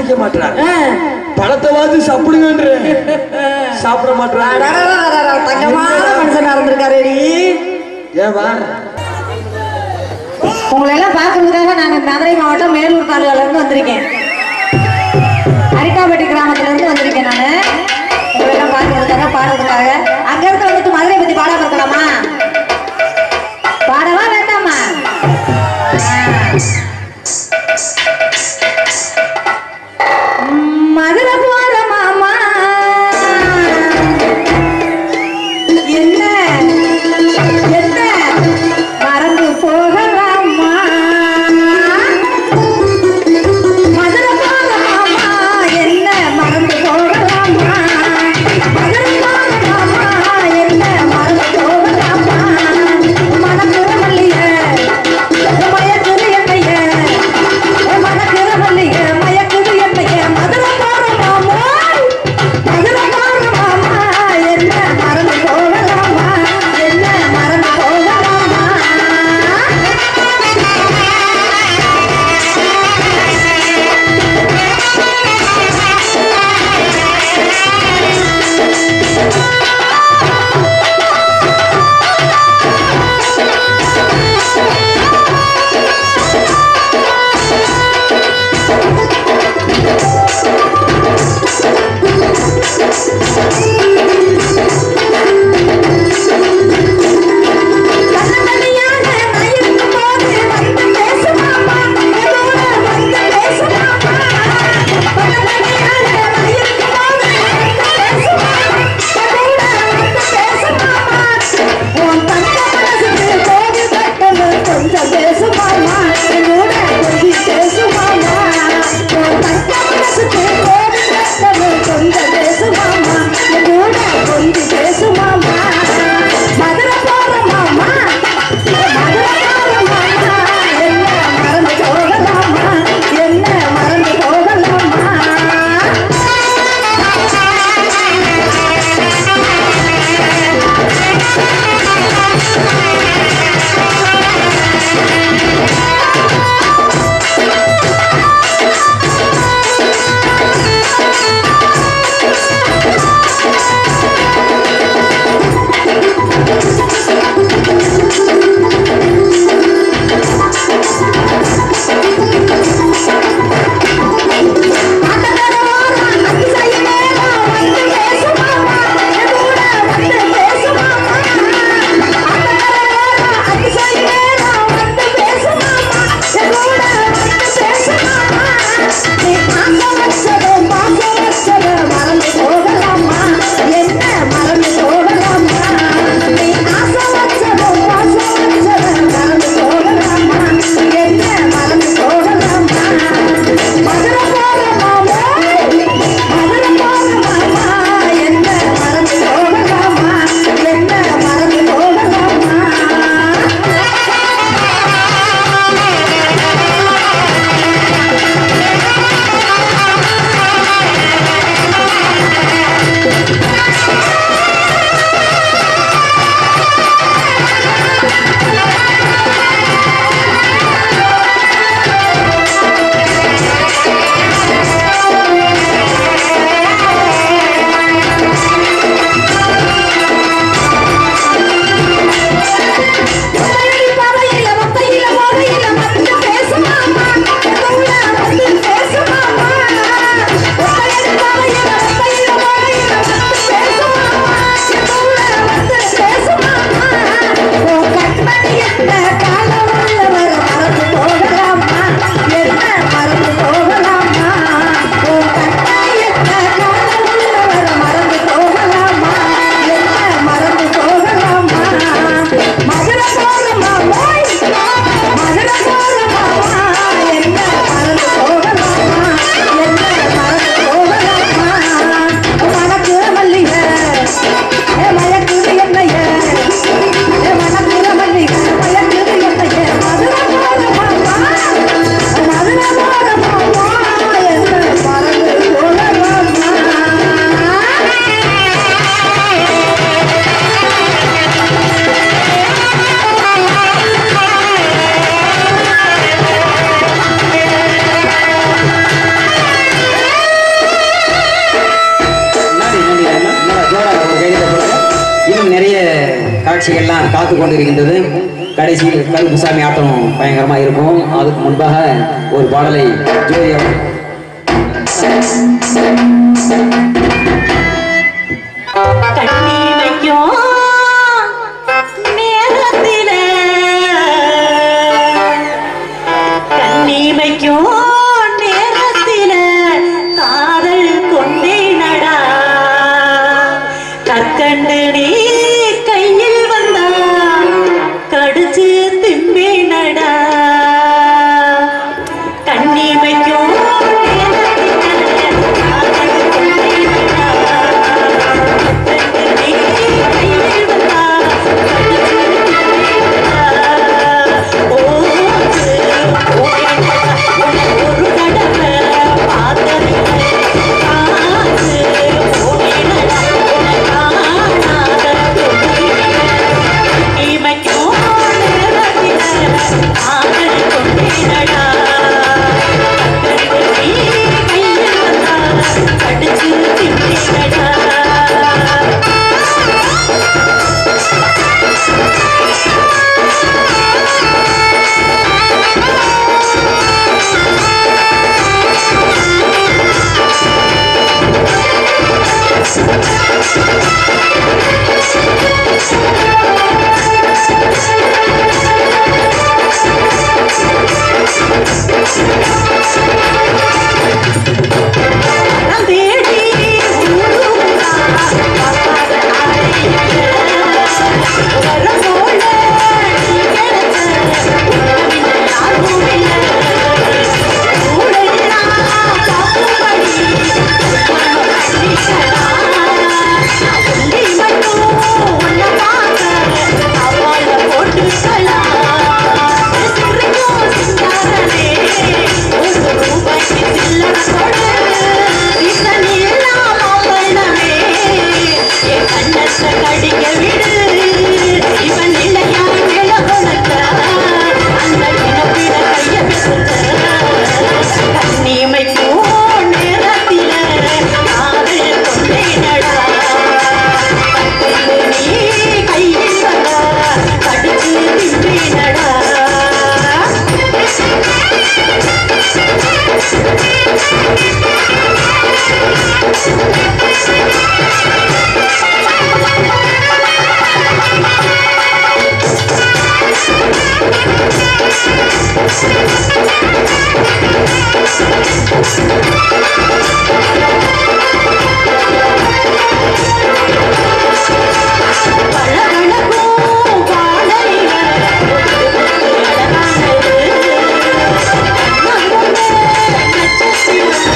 குடிக்க மாட்டான் ஆ. பழத்தை வாத்து சாப்பிடுங்கன்ற சாப்பிட மாட்டான் அடடடடடட, தங்கமான மனுஷனா இருந்திருக்காருடி ஏவா உங்களை எல்லாம் பார்க்கறதுக்காக நான் மதுரை மாவட்டம் மேலூர் தாலுகால இருந்து வந்திருக்கேன் அரிக்காப்பட்டி கிராமத்துல இருந்து வந்திருக்கேன் நான் உங்களை எல்லாம் பார்க்கறதுக்காக பாடுறதுக்காக அங்க இருந்து வந்துட்டு மதுரை பத்தி பாடாம இருக்கலாமா பாடவா வேண்டாமா ஆ. மதுரை போற மாமா என்ன என்ன மறந்து போகலாமா மதுரை காத்து கொண்டிருக்கின்றது கடைசியில் கருப்புசாமி ஆட்டம் பயங்கரமா இருக்கும் அதுக்கு முன்பாக ஒரு பாடலை ஜோதி அவர் கண்ணி வைக்கும் நேரத்தில கண்ணி வைக்கும் நேரத்தில காதல் கொண்டேனடா கற்கண்டு நீ கையில் வந்தா கடிச்சு திம்பேனடா கண்ணி வைக்கும் நேரத்தில காதல் கொண்டேனடா அடிச்சு திட்டா நான் தேடி ஊருலா பார்க்காத ஆளையில்லை. வரம் போல நீ கிடைச்ச உறவில்லை, யாரும் இல்லை. ஊரெல்லாம் பார்க்கும்படி உன்னை கட்டிக்கலாம். சொல்லி மட்டும் உன்னை பார்க்க அவள போட்டுக்கலாம். சிரிக்கும் சிங்காரனே, ஒரு ரூபாய்க்கு சில்லறை கொடு. இசன் இல்லாம பண்ணவே, என் கண்ணத்தை கடிக்க விடு. இவன் இல்லையா நில கொடுத்த, அந்த நிலப்பிட கைய பெருத்த. கண்ணிமைக்கும் நேரத்தில காதல் கொண்டேனடா. கட்டில் நீ கையில் வந்தா, கடிச்சு திம்பேனடா. பழகழகும் பாடலில அழகானது கண்ணமுள்ள நட்சத்திரம்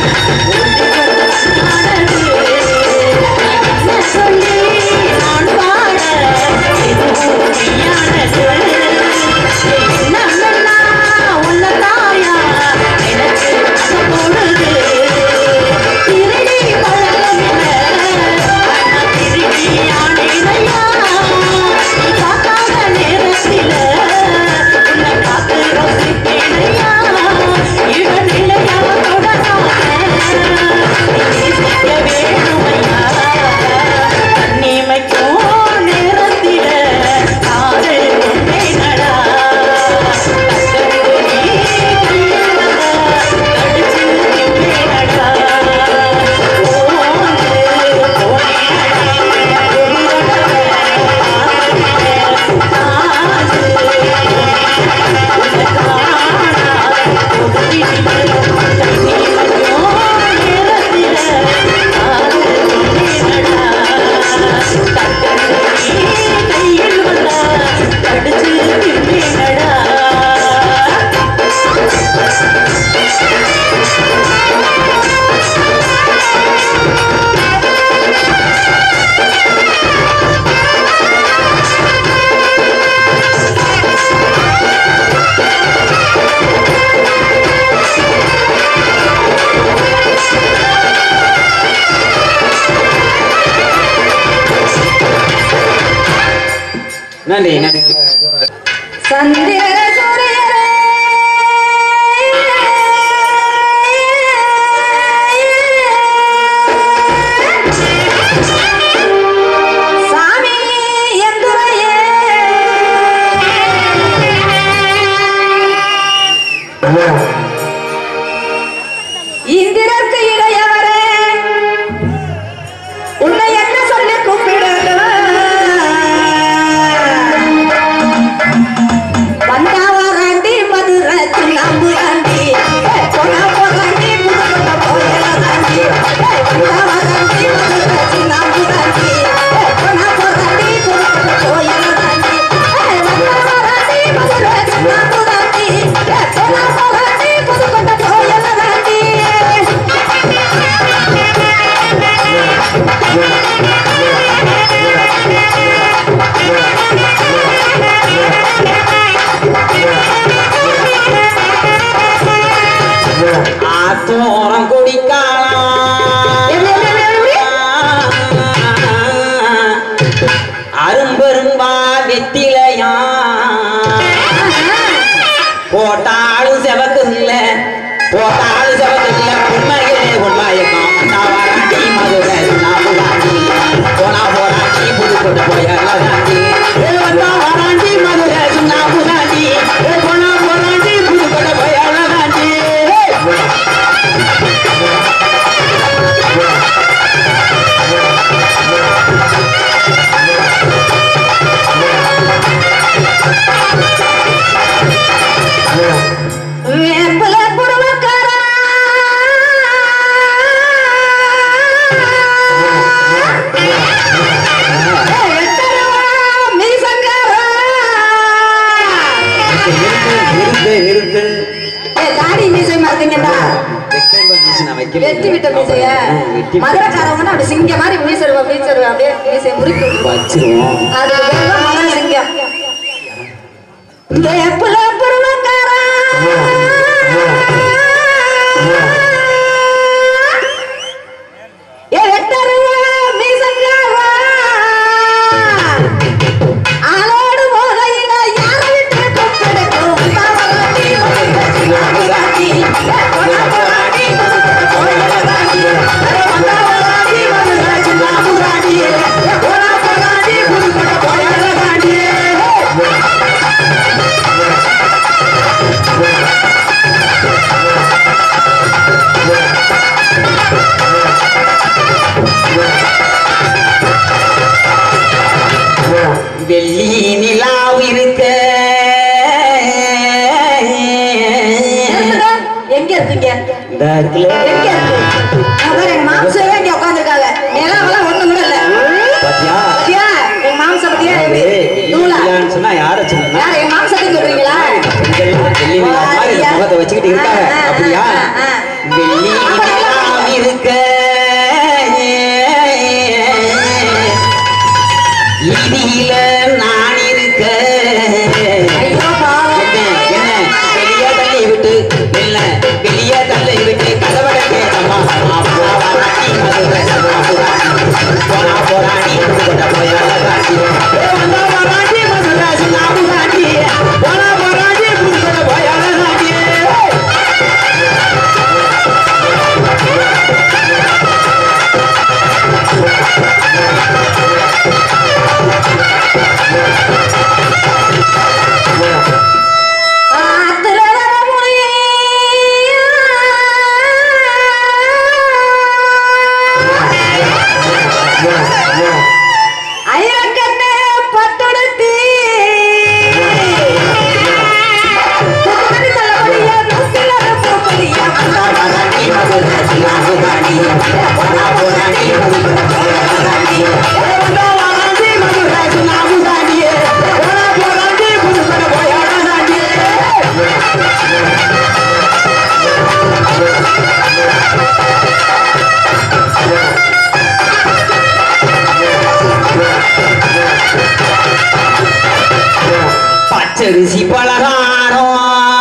என்ன சொல்லி நான் பாட இதுவும் மெய்யானது என்னன்னா உன்ன தாயா எனக்கு அது பொழுது திருடி பழகமில்ல ஆனா திருடி ஆனேனையா நீ பார்க்காத நேரத்தில உன்னை பார்த்து ரோசிப்பேனையா இவன் இல்லையா தொடராக நேசிக்க வேணுமையா கண்ணிமைக்கும் நேரத்தில காதல் கொண்டேனடா கட்டத்து நீ கையில் வந்தா கடிச்சு திம்பேனடா ஓந்து போனேனடா கடிச்சு திம்பினடா நன்றி நன்றி சந்திர சூரியரே சாமி எந்துரையே குடிக்கலாம் எப்படி, எப்படி, எப்படி, அரும்பெரும்பா வெத்திலையா போட்டாலும் செவக்கு இல்ல போட்டாலும் செவக்கு இல்ல உண்மையே உண்மையக்கம் நான் வராண்டி மதுரை நான் புகாண்டி போனா போராண்டி புதுக்கோட்டை போயாண்டி வந்தா வராண்டி மதுரை நான் புகாண்டி போனா போராண்டி புதுக்கோட்டை போயாண்டி வேப்பில குடும்பக்காரா. ஏய், வெட்டருவா, மீசங்காரா. நிறுத்து நிறுத்து ஏய், தாடி மீசை மறந்தீங்கடா. வெட்டி விட்ட மீசைய. மதுரைக்காரவங்கன்னா அப்படி சிங்க மாதிரி மீசருவா, மீசருவா, அப்படியே மீசையை முறுக்கி விட்டு. வச்சிருவோம் அதுக்கு பேர் தான் மதுரை சிங்கம். வேப்பில குடும்பக்காரா. ஏ வெட்டருவா, மீசங்காரா. ஆளோடு போகையில யாரை விட்டு கொக்கெடுக்கும்? தாவராட்டி, மதுராட்டி, கொடாபுராட்டி, கொடாபுராட்டி, கொடாபுராட்டி, மதுராட்டி, நாமுராட்டி, கொடாபுராட்டி, புதுக்கோட்டை, கொடாபுராட்டி. வெள்ளி நிலாவு இருக்க எங்க இருக்கீங்க இந்த இருக்குல்ல எங்க இருக்கு அவர் எங்க மாம்சவே இங்க உட்காந்துருக்காங்க நிலாவெல்லாம் ஒண்ணும் கூட இல்ல பாத்தியா பாத்தியா எங்க மாம்ச பத்தியா எப்படி நூலா வெள்ளிலான்னு சொன்னா யார சொன்னா யார் எங்க மாம்சத்தை சொல்றீங்களா வெள்ளி நிலா மாதிரி இந்த முகத்தை வச்சுக்கிட்டு இருக்காங்க ஆ, ஆ, அப்படியா ஆ, ஆ. வெள்ளி நிலாவு இருக்க இதில நான் இருக்க ஐயோ பாவம் என்ன என்ன வெளிய தள்ளி விட்டு மெல்ல வெளிய தள்ளி விட்டு கதவடக்கே அம்மா போராடி மதுரை போனா போராடி புதுக்கோட்டை போய் அழகாட்டி வந்தா போராடி மதுரை சுண்ணாம்புகாட்டி போனா போராடி புதுக்கோட்டை போய் அழகாட்டி ஆத்துல வர ஐயக்கண்ணே பட்டுடுத்தி புதுமணி தலைமுடிய நூத்தில பூப்பதியா வந்தா போராடி மதுரை சுண்ணாம்புகாட்டி போனா போராடி புதுக்கோட்டை போய் அழகாட்டி வந்தா போராடி மதுரை சுண்ணாம்புகாட்டி போனா போராடி புதுக்கோட்டை போய் அழகாட்டி பச்சரிசி பலகாரம்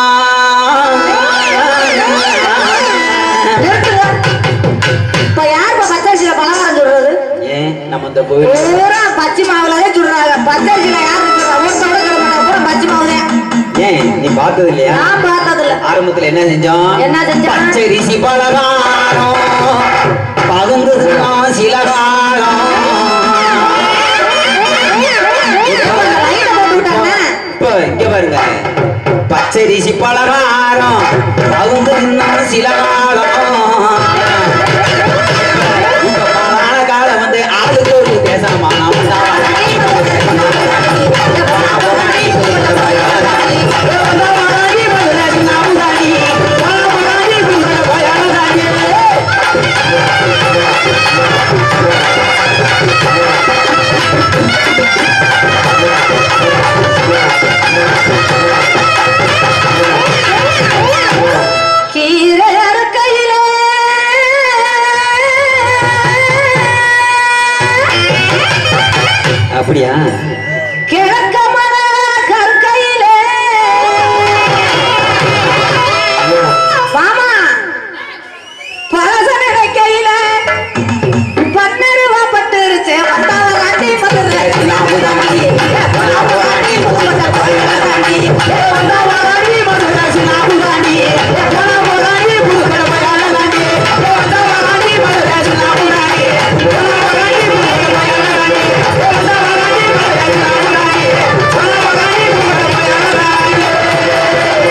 நிறுத்துங்க. இப்ப யாருப்பா பச்சரிசியில பலகாரம் சுடுறது? ஏன் நம்ம இந்த கோவில் பூரா பச்சை மாவுலதான் சுடுறாங்க. பச்சரிசியில யாரு சுடுறா? ஒருத்தன் கூட கிட மாட்டான். பூரா பச்சை மாவுதான். ஏன் நீ பார்த்தது இல்லையா நான் பார்த்ததில்ல. ஆரம்பத்துல என்ன செஞ்சோம் என்ன செஞ்சோம்? பச்சரிசி பலகாரம் பகுந்து சில காலம் ஏப்பா, இந்த லைனை போட்டு விட்டாங்க? இப்ப இங்க பாருங்க பச்சரிசி பலகாரம் பகுந்து சில காலம் இப்ப பலான காலம் வந்து ஆளுக்கு ஒரு தேசமா நாம கீரை அறுக்கையிலே அப்படியா கிழக்க மர கற்கையிலே மாமா வச்சு வந்தா வராண்டி மதுரை சின்னாபுராண்டி. ஏ, போனா போராண்டி புதுக்கோட்டை போயாளராண்டி. ஏ, வந்தா வராண்டி மதுரை சின்னாபுராண்டி. ஏ, போனா போராண்டி புதுக்கோட்டை போயாளராண்டி. ஏ, வந்தா வராண்டி மதுரை சின்னாபுராண்டி. போனா போராண்டி புதுக்கோட்டை போயாளராண்டி. ஏ, வந்தா வராண்டி மதுரை சின்னாபுராண்டி. போனா போராண்டி புதுக்கோட்டை போயாளராண்டி.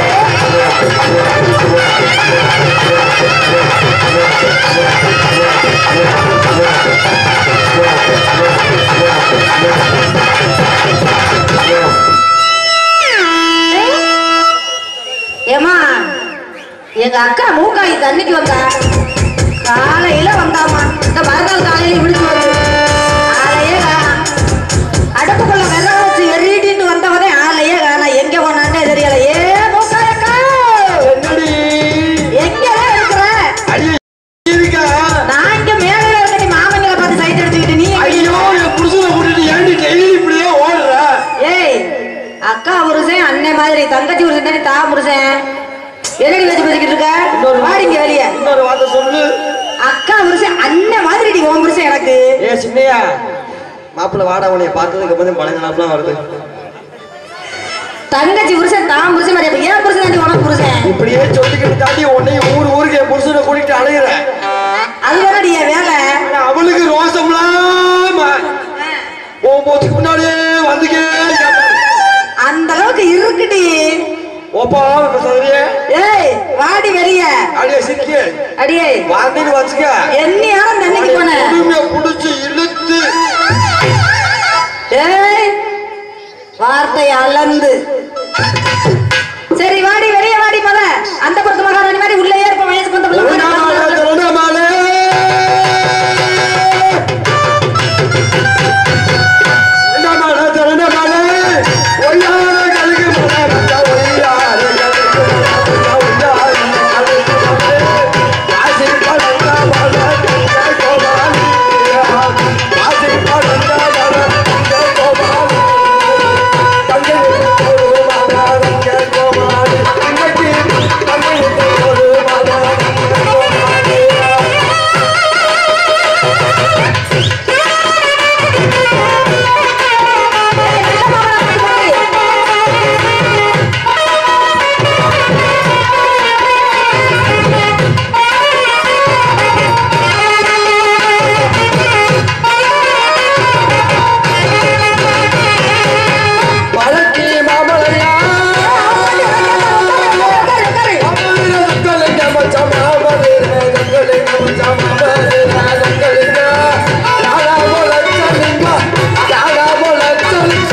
ஏமா எங்க அக்கா மூக்காயி தண்ணிக்கு வந்தா காலையில வந்தாமா இந்த மறுநாள் காலையில விழிச்சு வந்து ஆளையே காணாம் அடுப்புக்குள்ள வெள்ளம் வச்சு எரிடின்னு வந்தவனே ஆளையே காணாம் எங்க போனான்னே தெரியல ஏ மூக்காயக்கா என்னடி எங்கதான் இருக்கிற ஐயோ இருக்கா நான் இங்க மேல இருக்க நீ மாமங்களை பார்த்து சைட் எடுத்துக்கிட்டு நீ எங்க ஐயோ என் புருஷனை கூட்டிட்டு ஏன்டி டெய்லி இப்படியே ஓடுற ஏய் அக்கா புருஷன் அண்ணன் மாதிரி தங்கச்சி புருஷன் தானே தா புருஷன் என்னடி வச்சு பேசிக்கிட்டு இருக்க வாடிங்க வெளிய இன்னொரு வார்த்தை சொல்லு அக்கா புருஷன் அண்ணன் மாதிரி நீ உன் புருஷன் எனக்கு ஏ சின்னையா மாப்பிள்ள வாடா உன்னைய பார்த்ததுக்கு அப்புறம் பழங்க நாப்பெல்லாம் வருது தங்கச்சி புருஷன் தான் புருஷன் மாதிரி அப்ப ஏன் புருஷன் தாண்டி உனக்கு புருஷன் இப்படியே சொல்லிக்கிட்டு தாண்டி உன்னையும் ஊர் ஊருக்கு என் புருஷனை கூட்டிட்டு அலையிற அது தானடி என் வேலை ஆனா அவளுக்கு ரோசம்லாம உன் போச்சுக்கு முன்னாடியே வந்துக்கே அந்த அளவுக்கு இருக்குடி ஓப்பா இப்ப சொல்றியே ஏய் வாடி வெளிய அடியே சிரிக்க அடியே வாந்தின்னு வச்சுக்க என்ன யாரும் தண்ணிக்கு போன குடுமைய புடிச்சு இழுத்து ஏய் வார்த்தை அளந்து சரி வாடி வெளிய வாடி மத அந்த பொறுத்த மகாராணி மாதிரி உள்ளே இருப்ப வயசுக்கு வந்த பிள்ளை மாதிரி திருவண்ணாமலை திருவண்ணாமலை திருவண்ணாமலை ஒய்யார கழுகு மலை வந்த ஒய்யார கழுகு மலை வந்த ஒய்யார கழுகு மலை. ஆசை படர்ந்த மலர் இந்த கோமாளி. ஆசை படர்ந்த மலர் இந்த கோமாளி. தங்கைக்கு ஒரு மலர் இந்த கோமாளி. இன்னைக்கு தங்கைக்கு ஒரு மலர் இந்த கோமாளி. பழக்கி மாமலையா கலிங்க மச்சம் மாமலே கலிங்க மச்சம் மாமலே கலிங்க யாரா போல கலிங்க யாரா போல கலிங்க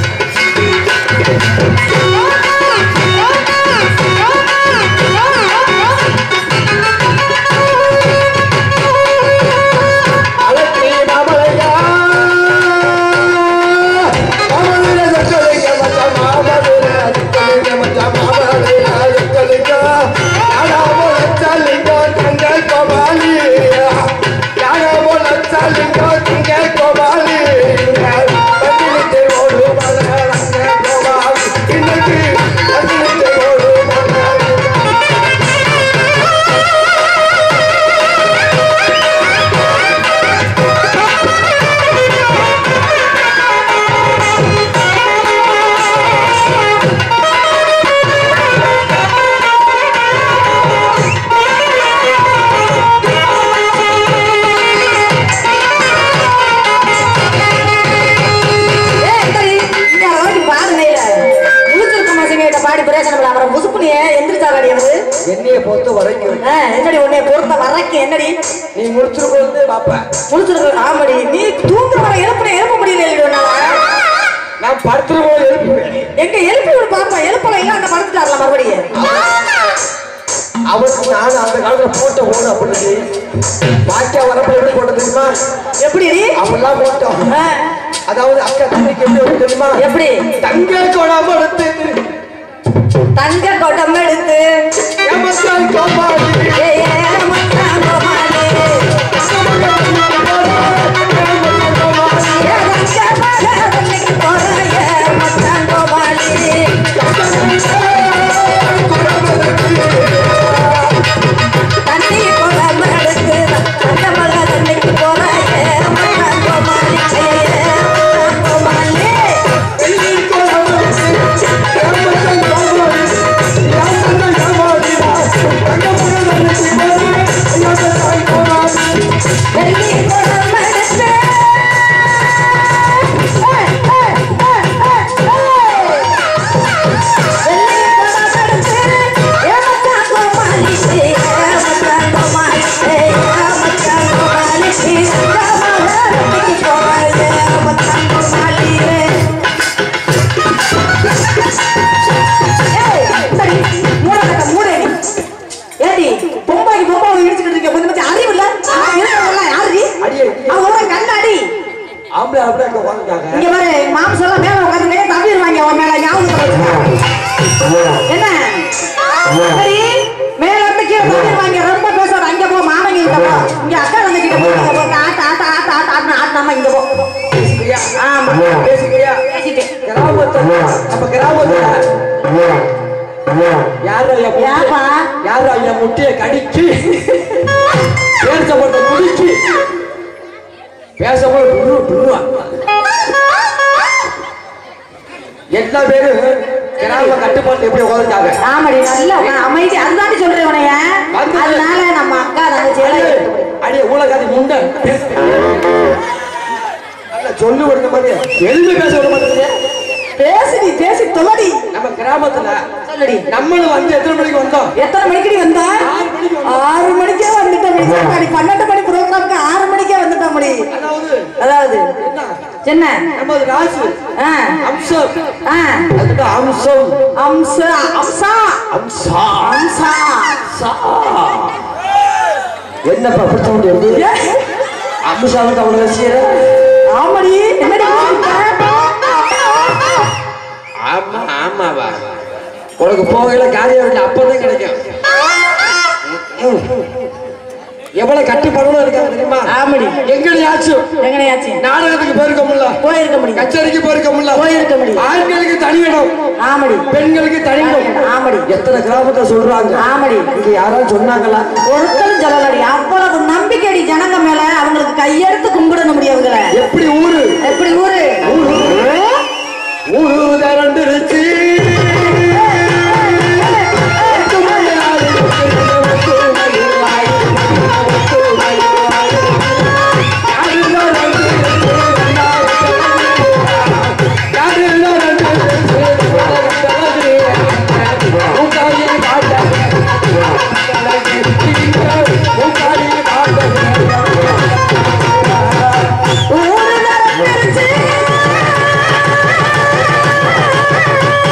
பழக்கி மாமலையா மாமலே கலிங்க மச்சம் மாமலே கலிங்க மச்சம் மாமலே கலிங்க யாரா போல கலிங்க கங்கை கோமாளி யாரா போல கலிங்க கங்கை கோமாளி பந்திலிட்டு ஓடு மலர் அங்கே கோமாளி இன்னைக்கு பந்திலிட்டு ஓடு மலர் ஏய், எந்திரி. இங்க வரைக்கும் பாருங்க இல்ல. முழிச்சிருக்க மாசங்கிட்ட பாடி பிரயோஜனம் இல்ல. அப்புறம் முசுக்குனியே எந்திரிச்சாடி அவரு. என்னைய பொறுத்த வரைக்கும் ஆ, என்னடி உன்னைய பொறுத்த வரைக்கும் என்னடி நீ முடிச்சிருக்கிறது பாப்பேன் முழிச்சிருக்க ஆமாடி நீ தூங்குற வரை எழுப்புன எழுப்ப முடியல இல்லடி உன்னால. நான் படுத்துருவோம் எழுப்புவேன் எங்க எழுப்பி விடு பாப்பா எழுப்பல இல்ல அந்த படுத்துட்டார்ல மறுபடியும் அவருக்கு நான் அந்த காலத்துல போட்ட ஓடு அப்படி பாக்கியா வரப்ப எப்படி போட்ட தெரியுமா எப்படி அவெல்லாம் போட்டோம் ஆ, அதாவது அக்கா தண்ணிக்கு எப்படி வரும் தெரியுமா எப்படி தங்க கொடாம எடுத்து தங்க கொட்டம் எடுத்து ஏமச்சான் கோபாலி ஏ, ஏ, மச்சான் கோமாளி. ஏ, மச்சான் மக தண்ணிக்கு போறான், ஏ, மச்சான் கோமாளி. தண்ணி குடம் எடுத்து தங்க மக தண்ணிக்கு போறான், ஏ, மச்சான் கோமாளி. யாரோ என் முட்டை- ஏப்பா? யாரோ என் முட்டையை கடிச்சு பேசப்பட்ட குடிச்சு பேசப்பட புண்ணு புண்ணுவா எல்லா பேரும் கிராம கட்டுப்பாட்டு எப்படி உட்காந்துட்டாங்க ஆமாடி நல்ல உட்காந்து அமைதி அதுதாண்டி சொல்றேன் உனைய வந்து- அதனால நம்ம அக்கா தங்கச்சி எல்லாம் எடுத்து போடு. அடியே ஊழக்காதி முண்டை அல்ல, சொல்லு விடுற மாதிரி எதுவுமே பேச விட மாட்டேங்குது பேசுடி பேசி தொலடி நம்ம கிராமத்துல சொல்லுடி நம்மளும் வந்து எத்தனை மணிக்கு வந்தோம் எத்தனை மணிக்கு வந்த ஆறு மணிக்கு வந்தோம். ஆறு மணிக்கே வந்துட்டோம் மணி பன்னெண்டு மணி ப்ரோக்ராம்க்கு ஆறு மணிக்கே வந்துட்டோம் மணி அதாவது அதாவது என்ன என்ன நமது ராசு ஆ, அம்சம் ஆ, அதுக்கு அம்சம் அம்ச அம்சா அம்சா அம்சா அம்சா என்னப்பா பிடிச்ச முடியும் ஏ, அம்சாவுக்கு அவ்வளவு விஷயம் ஆமாடி என்னடி கூப்பிட்ட? ஆமா ஆமாவா உனக்கு போகல காலியா வீட்டுல அப்பதான் கிடைக்கும் ம். எவ்வளவு கட்டி பணம் இருக்காங்க தெரியுமா ஆமாடி எங்களையாச்சும் எங்கனையாச்சு நாடகத்துக்கு போயிருக்க முடியல போயிருக்க முடியும் கச்சேரிக்கு போயிருக்க முடியல போயிருக்க முடியும். ஆண்களுக்கு தனி இடம் ஆமாடி பெண்களுக்கு தனி இடம் ஆமாடி எத்தனை கிராமத்தை சொல்றாங்க ஆமாடி இது யாராவது சொன்னாங்களா ஒருத்தரும் சொல்லலடி அவ்வளவு நம்பிக்கைடி ஜனங்க மேல அவங்களுக்கு கையெடுத்து கும்பிடணும் முடியவங்கள எப்படி ஊரு எப்படி ஊரு ஊரு திரண்டுருச்சு ஊரு நடந்துருச்சு.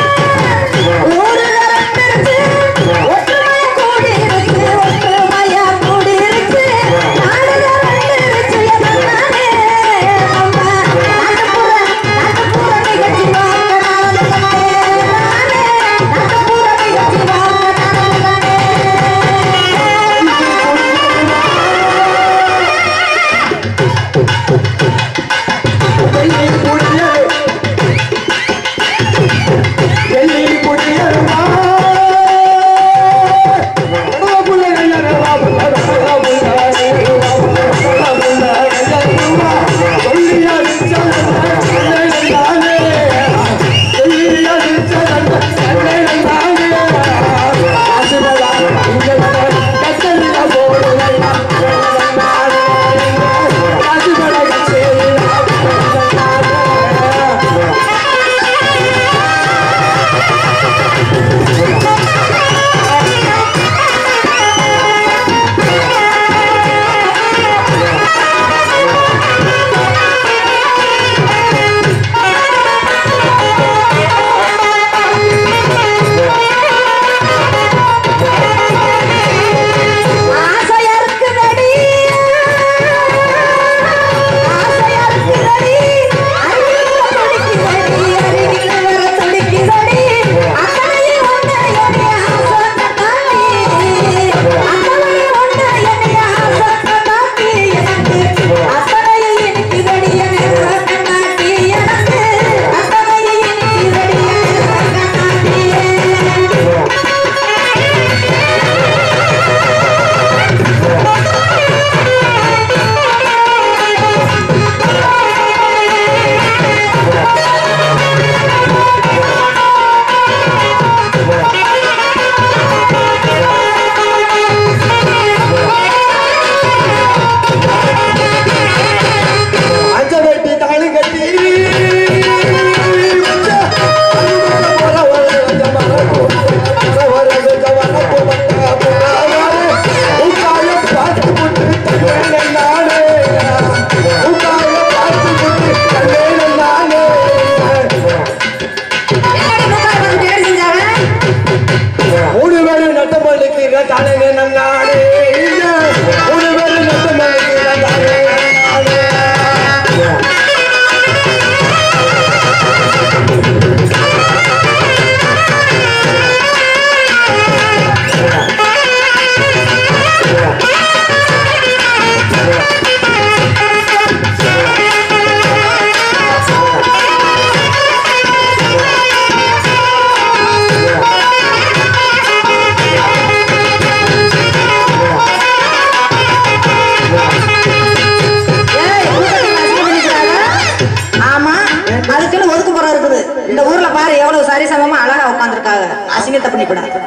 இந்த ஊர்ல பாரு எவ்வளவு சரிசமமா அழகா உட்காந்துருக்காங்க அசிங்கத்தை பண்ணிவிடாது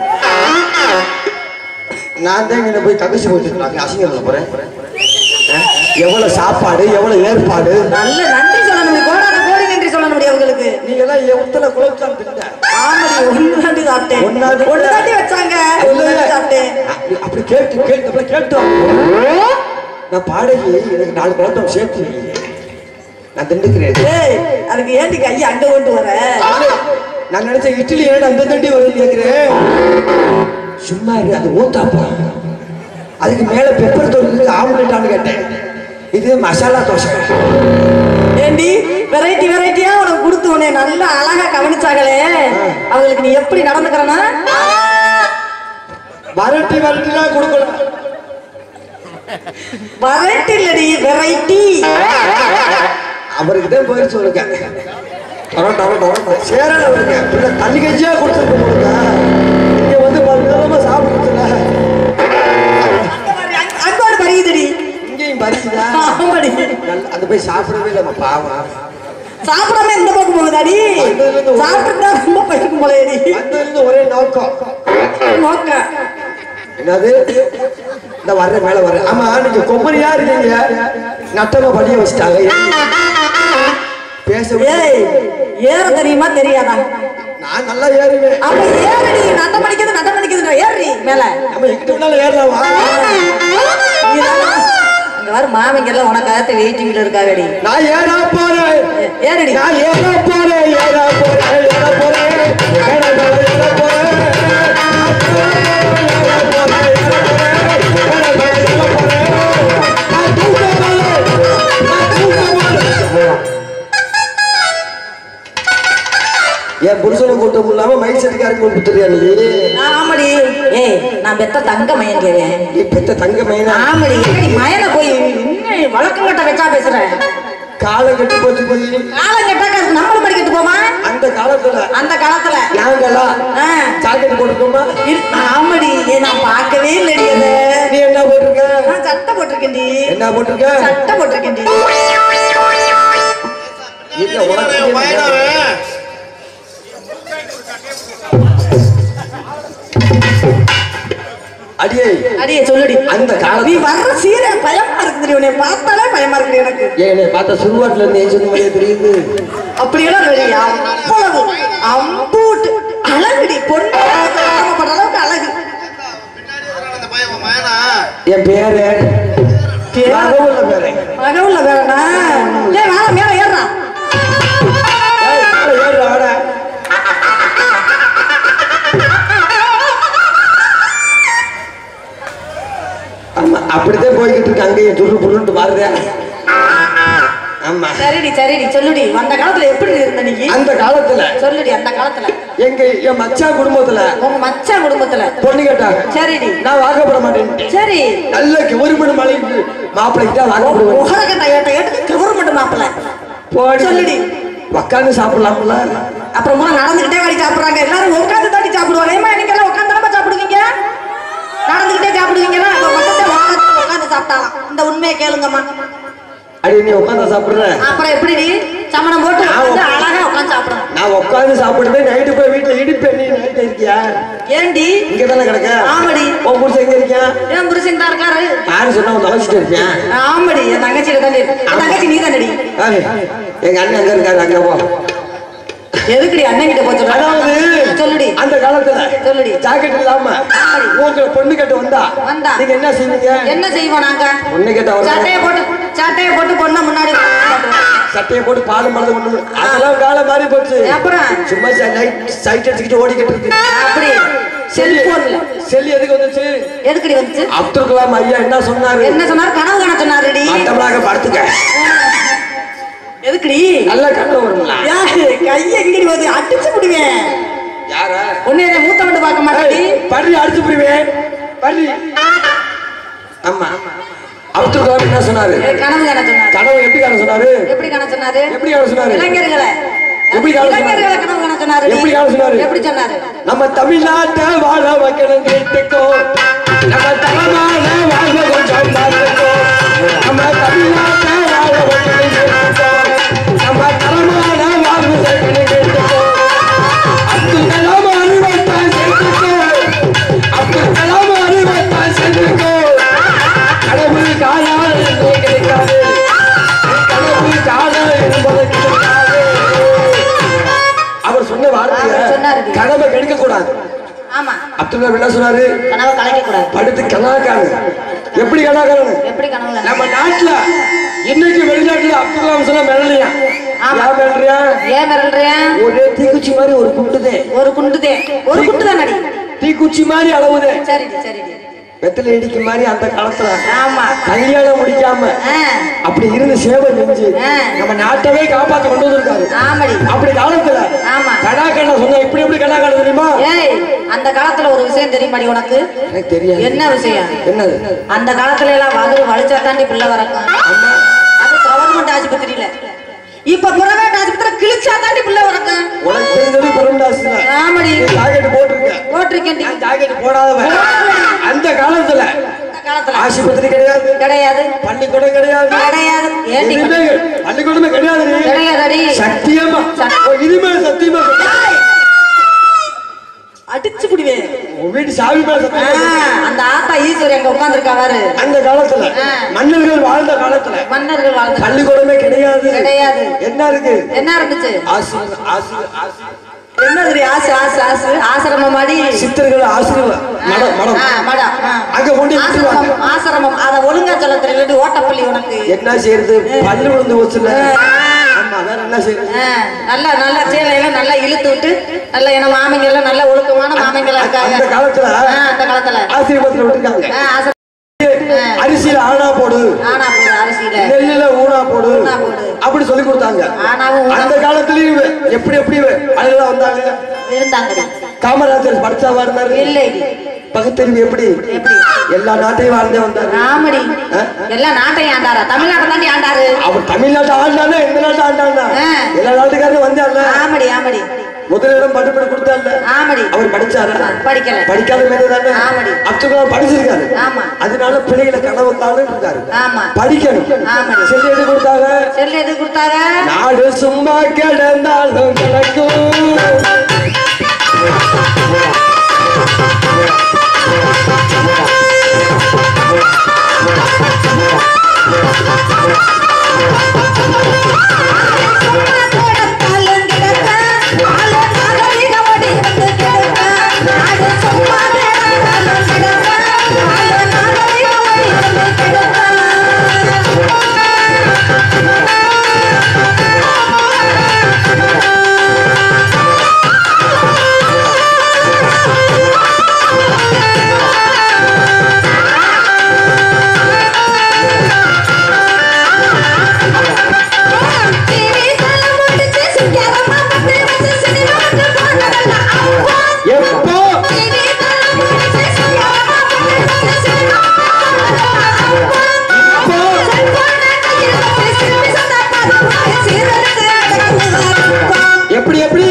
நான் தான் இங்க போய் தங்கச்சி போட்டு அசிங்கம் பண்ண போறேன் ஆ? எவ்வளவு சாப்பாடு எவ்வளவு ஏற்பாடு நல்ல நன்றி சொல்லணும் கோடாத கோடி நன்றி சொல்லணும் முடியும் அவங்களுக்கு நீங்க எல்லாம் எத்தனை குலோப்ஜாம் தின்ன ஆமாடி ஒண்ணு தாண்டி சாப்பிட்டேன் ஒண்ணாவது ஒண்ணு தாண்டி வச்சாங்க ஒண்ணு தாண்டி சாப்பிட்டேன் அப்படி- அப்படி கேட்டு கேட்டு அப்படி கேட்டு நான் பாடகி எனக்கு நாலு குழப்பம் சேர்த்து வை. நான் திண்டுக்கிறேன் ஏய் அதுக்கு ஏண்டி கையை அங்க கொண்டு வர நான் நினைச்ச இட்லி ஏன் அந்த தண்டி வருது கேக்குறேன் சும்மா இரு அது ஊத்தாப்பா அதுக்கு மேல பெப்பர் தோட்டத்துக்கு ஆம்லெட்டான்னு கேட்டேன் இது மசாலா தோசை ஏண்டி வெரைட்டி வெரைட்டியா உனக்கு கொடுத்து உன்னை நல்லா அழகா கவனிச்சாங்களே அவங்களுக்கு நீ எப்படி நடந்துக்கிறனா வரட்டி வரட்டிலாம் கொடுக்கணும் வெரைட்டி இல்லடி வெரைட்டி அவருக்கு தான் போயிடுச்சு உனக்கு டொர டொர டொர சேரல அவருக்கு பின்ன தண்ணி கஞ்சியா கொடுத்துருக்கு உங்களுக்கு இங்க வந்து பல்வேறமா சாப்பிடுச்சுல அங்கோடு பரியுதுடி இங்கேயும் பரிசுதா ஆமாடி நல்ல அது போய் சாப்பிடவே இல்லை நம்ம பாவம் சாப்பிடாம இந்த பக்கம் போகுதாடி சாப்பிட்டு ரொம்ப பைக்கும் போலேடி வந்ததுலேருந்து ஒரே நோக்கம் நோக்க என்னது இந்த வர்ற மேல வர்ற ஆமா நீங்க கொம்பனியா இருக்கீங்க நட்டமா படிய வச்சுட்டாங்க பேச ஏய் ஏற தெரியுமா தெரியாதா நான் நல்லா ஏறுவேன் அப்ப ஏறடி நட்டம் அடிக்கிறது நட்டம் அடிக்கிறது ஏறி மேல நம்ம எங்கிட்ட முன்னால ஏறலாமா நீதான் அங்க வர மாமிங்க எல்லாம் உனக்காக வெயிட்டிங்ல இருக்காங்கடி நான் ஏறா போறேன் ஏறடி நான் ஏற போறேன் ஏற போறேன் ஏற போறேன் ஏற போறேன் ஏற போறேன் நான் தூக்க போறேன் நான் தூக்க போறேன் என் புருஷனை கூட்டம் இல்லாம மைக் செட்டுக்காரங்க கொடுத்துறியா நீ ஆமாடி ஏய் நான் பெத்த தங்க மயன் கேவேன் நீ பெத்த தங்க மைனா ஆமாடி என்னடி மயனை போய் இன்னும் வழக்கம் கட்ட வச்சா பேசுறேன் காலம் கட்டி போச்சு போய் காலம் கட்டாக்க அதுக்கு நம்மளும் படிக்கிட்டு போமா அந்த காலத்துல அந்த காலத்துல நாங்கெல்லாம் ஆ. ஜாக்கெட் போட்டுக்கோமா இரு- ஆமாடி ஏ நான் பார்க்கவே இல்லடி அதை நீ என்ன போட்டிருக்க நான் சட்டை போட்டிருக்கேன்டி என்ன போட்டிருக்க சட்டை போட்டிருக்கேன்டி இல்ல உனக்கு தெரியாது. அடியே அடியே சொல்லுடி அந்த நீ காலத்துல வர்ற சீர பயமா இருக்குதுடி உன்னை பார்த்தாலே பயமா இருக்குது எனக்கு ஏன் என்னை பார்த்தா சுடுவாட்டுல இருந்து ஏன் சொன்ன மாதிரியே தெரியுது அப்படியெல்லாம் இல்லடி அவ்வளவு அம்பூட்டு அழகுடி பொண்ணு படுற அளவுக்கு அழகு என் பேரு பேரு? ரகுவுல பேரு மகவுல வேறனா ஏய் வாடா மேல ஏறா ஏய், மேல ஏறுடா, வாடா. ஆமா அப்படித்தான் போய்கிட்டு இருக்கு அங்கேயும் துரு புருன்ட்டு பாருங்க ஆமா சரிடி சரிடி சொல்லுடி அந்த காலத்துல எப்படி இருந்த நீ அந்த காலத்துல சொல்லுடி அந்த காலத்துல எங்க என் மச்சான் குடும்பத்துல உங்க மச்சான் குடும்பத்துல பொண்ணு கேட்டாங்க சரிடி நான் வாக்கப்பட மாட்டேன் சரி நல்ல ஒரு மணி மலைக்கு மாப்பிள்ளைக்கு தான் வாக்கப்படுவேன் உகரக்கட்ட ஏட்ட ஏட்டுக்கு கவர்மெண்ட் மாப்பிள்ள போடி. சொல்லுடி உக்காந்து சாப்பிடலாம்ல அப்புறமா நடந்துகிட்டே வாடி சாப்பிடுறாங்க எல்லாரும் உட்காந்து தாண்டி சாப்பிடுவாங்க ஏமா நீங்க எல்லாம் உட்காந்து சாப்பிடுவீங்க நடந்துகிட்டே சாப்பிடுவீங்களா அப்ப மட்டும் உட்காந்து சாப்பிட்டாலாம் இந்த உண்மையை கேளுங்கம்மா அடி நீ உட்காந்து சாப்பிடுற அப்புறம் எப்படி சமணம் போட்டு உட்காந்து அழகா உட்காந்து சாப்பிடணும் நான் உட்காந்து சாப்பிடுறது நைட்டு போய் வீட்டுல இடிப்பேன் நீ நைட்டு இருக்கியா ஏண்டி இங்க தானே கிடக்க ஆமாடி உன் புருஷன் எங்க இருக்கியா ஏன் புருஷன் தான் இருக்காரு யாரு சொன்னா உன் தொலைச்சிட்டு இருக்கியா ஆமாடி என் தங்கச்சியில தாண்டி என் தங்கச்சி நீ தானடி ஏய், எங்க அண்ணன் எங்க இருக்காரு அங்க போ எதுக்குடி அண்ணன் கிட்ட போச்சு அதாவது சொல்லுடி அந்த காலத்துல சொல்லுடி ஜாக்கெட் இல்லாம ஆமாடி. உங்களை பொண்ணு கட்ட வந்தா வந்தா. நீங்க என்ன செய்வீங்க என்ன செய்வோம் நாங்க பொண்ணு கட்ட வந்தா சட்டையை போட்டு சட்டையை போட்டு பொண்ண முன்னாடி காட்டுவோம். சட்டையை போட்டு பாலும் மறந்து கொண்டு அதெல்லாம் காலம் மாறி போச்சு அப்புறம் சும்மா நைட் சைட் அடிச்சுக்கிட்டு ஓடிக்கிட்டு இருக்கு அப்படி செல்போன்ல செல்லி எதுக்கு வந்துச்சு எதுக்குடி வந்துச்சு அப்துல் கலாம் ஐயா என்ன சொன்னாரு என்ன சொன்னாரு கனவு காண சொன்னாருடி மட்டமாக படுத்துக்க எதுக்குடி நல்ல கண்ணு வருங்களா யாரு கைய எங்கடி வந்து அடிச்சு விடுவேன் யார ஒண்ணு என்ன மூத்த வந்து பார்க்க மாட்டேடி படி அடிச்சு புரிவேன் படி ஆமா அப்துல் கலாம் என்ன சொன்னாரு கனவு காண சொன்னாரு கனவு எப்படி காண சொன்னாரு எப்படி காண சொன்னாரு எப்படி காண சொன்னாரு இளைஞர்களை எப்படி காண சொன்னாரு? இளைஞர்களை கனவு காண சொன்னாரு எப்படி காண சொன்னாரு? எப்படி சொன்னாரு நம்ம தமிழ்நாட்டை வாழ வைக்கணும் கேட்டுக்கோ நம்ம தரமான வாழ்வை கொஞ்சம் பார்த்துக்கோ நம்ம தமிழ்நாட்டை வாழ வைக்கணும் கேட்டுக்கோ நம்ம தரமான வாழ்வு செய்யணும் கேட்டுக்கோ கனவு காணாத என்பது கிடைக்காது கனவு காணாத என்பது கிடைக்காது அவர் சொன்ன வார்த்தைய அவர் சொன்னாரு. கனவை கெடுக்க கூடாது ஆமா அப்துல்லா என்ன சொன்னாரு கனவை கலைக்க கூடாது படுத்து கனாக்காரங்க எப்படி கனாக்காரங்க எப்படி கனவுல நம்ம நாட்டுல இன்னைக்கு வெளிநாட்டுல அப்துல் கலாம் சொன்னா மிரளியா ஆமா. ஏன் மிரளியா ஏன் மிரள்றியா ஒரே தீக்குச்சி மாதிரி ஒரு குண்டுதே ஒரு குண்டுதே ஒரு குண்டு தான் நடி தீக்குச்சி மாதிரி அளவுதே சரிடி சரிடி வெத்தலை இடிக்கு மாதிரி அந்த காலத்துல ஆமா கல்யாணம் முடிக்காம ஆ, அப்படி இருந்து சேவை செஞ்சு ஆ. நம்ம நாட்டவே காப்பாத்த கொண்டு வந்திருக்காரு ஆமாடி அப்படி காலத்துல ஆமா கடாக்கண்ணா சொன்னா இப்படி எப்படி கடாக்கண்ண தெரியுமா ஏய் அந்த காலத்துல ஒரு விஷயம் தெரியுமாடி உனக்கு எனக்கு தெரியாது என்ன விஷயம் என்னது அந்த காலத்துல எல்லாம் வகுறு வலிச்சா தாண்டி பிள்ளை வரக்கும் அது கவர்மெண்ட் ஆஸ்பத்திரியில இப்ப பிரைவேட் ஆஸ்பத்திரி கிழிச்சா தாண்டி பிள்ளை வரக்கும் உனக்கு தெரிஞ்சது பிறந்தாசுல ஆமாடி ஜாக்கெட் போட்டிருக்க போட்டிருக்கேன் நான் ஜாக்கெட் போடாதவன் அந்த காலத்துல அந்த காலத்துல ஆஸ்பத்திரி கிடையாது கிடையாது பள்ளிக்கூடம் கிடையாது கிடையாது ஏண்டி எதுவுமே கிடையாது. பள்ளிக்கூடமே கிடையாது கிடையாதடி சத்தியமா சத்- ஓ, இனிமே சத்தியமா ஏய், அடிச்சு புடிவேன் உன் வீட்டு சாவி மேல சத்தியமா அந்த ஆத்தா ஈஸ்வரி அங்க உட்கார்ந்துருக்கா பாரு அந்த காலத்துல ஆ. மன்னர்கள் வாழ்ந்த காலத்துல மன்னர்கள் வாழ்ந்த பள்ளிக்கூடமே கிடையாது கிடையாது. என்ன இருக்கு என்ன இருந்துச்சு ஆசிரியர் ஆசிரியர் ஆசிரியர் என்னது ஆசு ஆசு ஆசு ஆசிரமம் மாடி சித்தர்கள் ஆசிரியர் மடம் மடம் ஆ, மடம் ஆ. அங்க கொண்டு போய் விட்டுருவாங்க ஆசிரமம் ஆசிரமம் அத ஒழுங்கா சொல்ல தெரியல ஓட்டப்பள்ளி உனக்கு என்ன செய்யறது பல்லு விழுந்து போச்சுல ஆமா வேற என்ன செய்யறது ஆ, நல்லா நல்லா சேலையெல்லாம் நல்லா இழுத்து விட்டு நல்ல என மாமிங்க எல்லாம் நல்ல ஒழுக்கமான மாமிங்களா இருக்காங்க அந்த காலத்துல ஆ, அந்த காலத்துல ஆசிரியர் விட்டுருக்காங்க ஆ, ஆசிரமம் அரிசியில ஆனா போடு ஆனா போடு அரிசியில நெல்லுல ஊனா போடு ஊனா போடு. அப்படி சொல்லி கொடுத்தாங்க ஆனாவும் ஊனா- அந்த காலத்துலயும் எப்படி எப்படி அதெல்லாம் வந்தாங்க இருந்தாங்கடி காமராஜர் படிச்சா இருந்தாரு இல்லைடி பகுத்தறிவு எப்படி எப்படி எல்லா நாட்டையும் வாழ்ந்தே வந்தாரு ஆமடி ஆ? எல்லாம் நாட்டையும் ஆண்டாரா தமிழ்நாட்டை தாண்டி ஆண்டாரு அவர் தமிழ்நாட்டை ஆண்டானா எந்த நாட்டை ஆண்டானா ஆ. எல்லா நாட்டுக்காரரும் வந்தார்ல ஆமடி ஆமடி முதலிடம் பட்டுப்படி கொடுத்தார்ல ஆமடி அவர் படிச்சாரு படிக்கல படிக்காத மேலே தானே ஆமாடி. அப்துல் கலாம் படிச்சிருக்காரு ஆமா. அதனால பிள்ளைகளை கனவு காணும் இருக்காரு ஆமா படிக்கணும் ஆமாடி. செல்லு எது கொடுத்தாங்க செல்லு எது கொடுத்தாங்க நாடு சும்மா கிடந்தாலும் கிடக்கும் எப்போ எப்படி எப்படி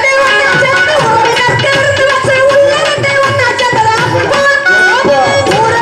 எப்போ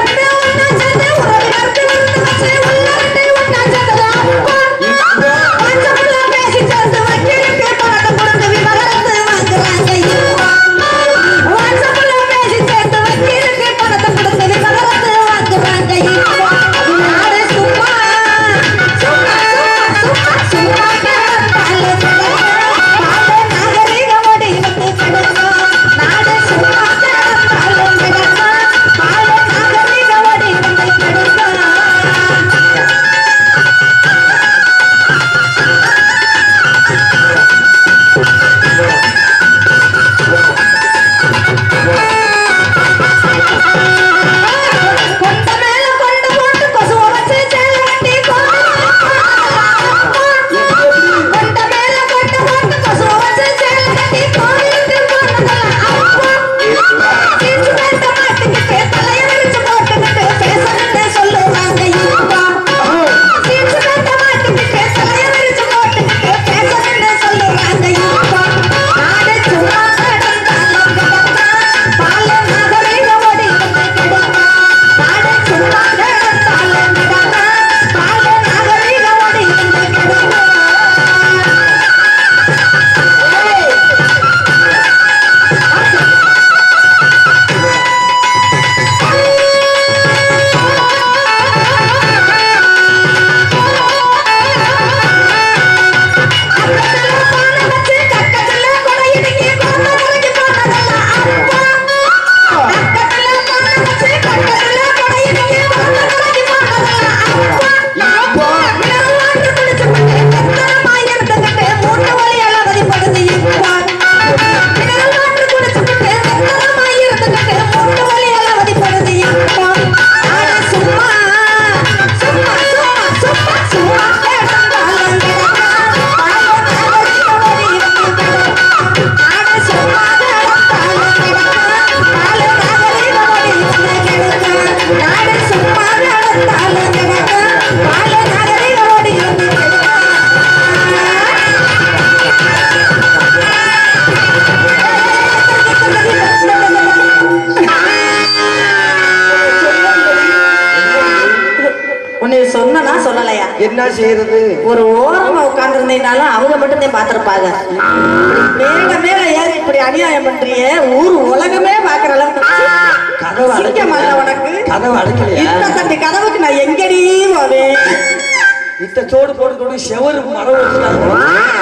உன்னை சொன்னா சொல்லலையா என்ன செய்யறது ஒரு ஓரமா உட்கார்ந்துருந்தீங்கனாலும் அவங்க மட்டும் தான் பார்த்திருப்பாங்க மேல மேல ஏறி இப்படி அநியாயம் பண்றிய ஊர் உலகமே பாக்குற அளவுக்கு கதவு சிங்கமா இல்ல அடைக்கலையா? உனக்கு கதவு அடைக்கலையா இந்த தண்டி கதவுக்கு நான் எங்கடி போவேன் இத்த சோடு போட்டு கொண்டு செவரு மரம் வச்சுட்டாங்க